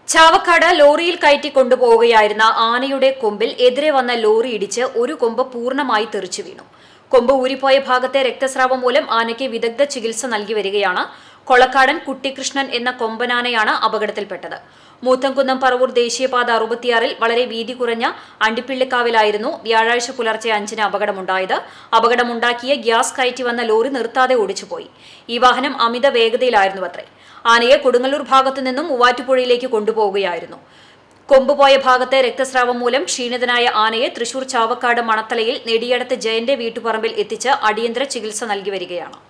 ചാവക്കാട് ലോറിയിൽ കയറ്റി കൊണ്ടുപോവുകയായിരുന്ന ആനയുടെ കൊമ്പിൽ എതിരെ വന്ന ലോറി ഇടിച്ച് ഒരു കൊമ്പ് പൂർണ്ണമായി തെറിച്ചു വീണു കൊമ്പ് ഊരിപ്പോയ ഭാഗത്തെ രക്തസ്രാവം മൂലം ആനയ്ക്ക് വിദഗ്ധ ചികിത്സ നൽകി വരികയാണ് കൊളക്കാടൻ കുട്ടികൃഷ്ണൻ എന്ന കൊമ്പനാനയാണ് അപകടത്തിൽപ്പെട്ടത് മൂത്തംകുന്നം പറവൂർ ദേശീയപാത അറുപത്തിയാറിൽ വളരെ വീതി കുറഞ്ഞ അണ്ടിപ്പിള്ളിക്കാവിലായിരുന്നു വ്യാഴാഴ്ച പുലർച്ചെ അഞ്ചിന് അപകടമുണ്ടായത് അപകടമുണ്ടാക്കിയ ഗ്യാസ് കയറ്റി വന്ന ലോറി നിർത്താതെ ഓടിച്ചുപോയി ഈ വാഹനം അമിത വേഗതയിലായിരുന്നുവത്രേ ആനയെ കൊടുങ്ങല്ലൂർ ഭാഗത്തു നിന്നും മൂവാറ്റുപുഴയിലേക്ക് കൊണ്ടുപോവുകയായിരുന്നു കൊമ്പുപോയ ഭാഗത്തെ രക്തസ്രാവം മൂലം ക്ഷീണിതനായ ആനയെ തൃശൂർ ചാവക്കാട് മണത്തലയിൽ നെടിയടത്ത് ജയന്റെ വീട്ടുപറമ്പിൽ എത്തിച്ച് അടിയന്തര ചികിത്സ നൽകി വരികയാണ്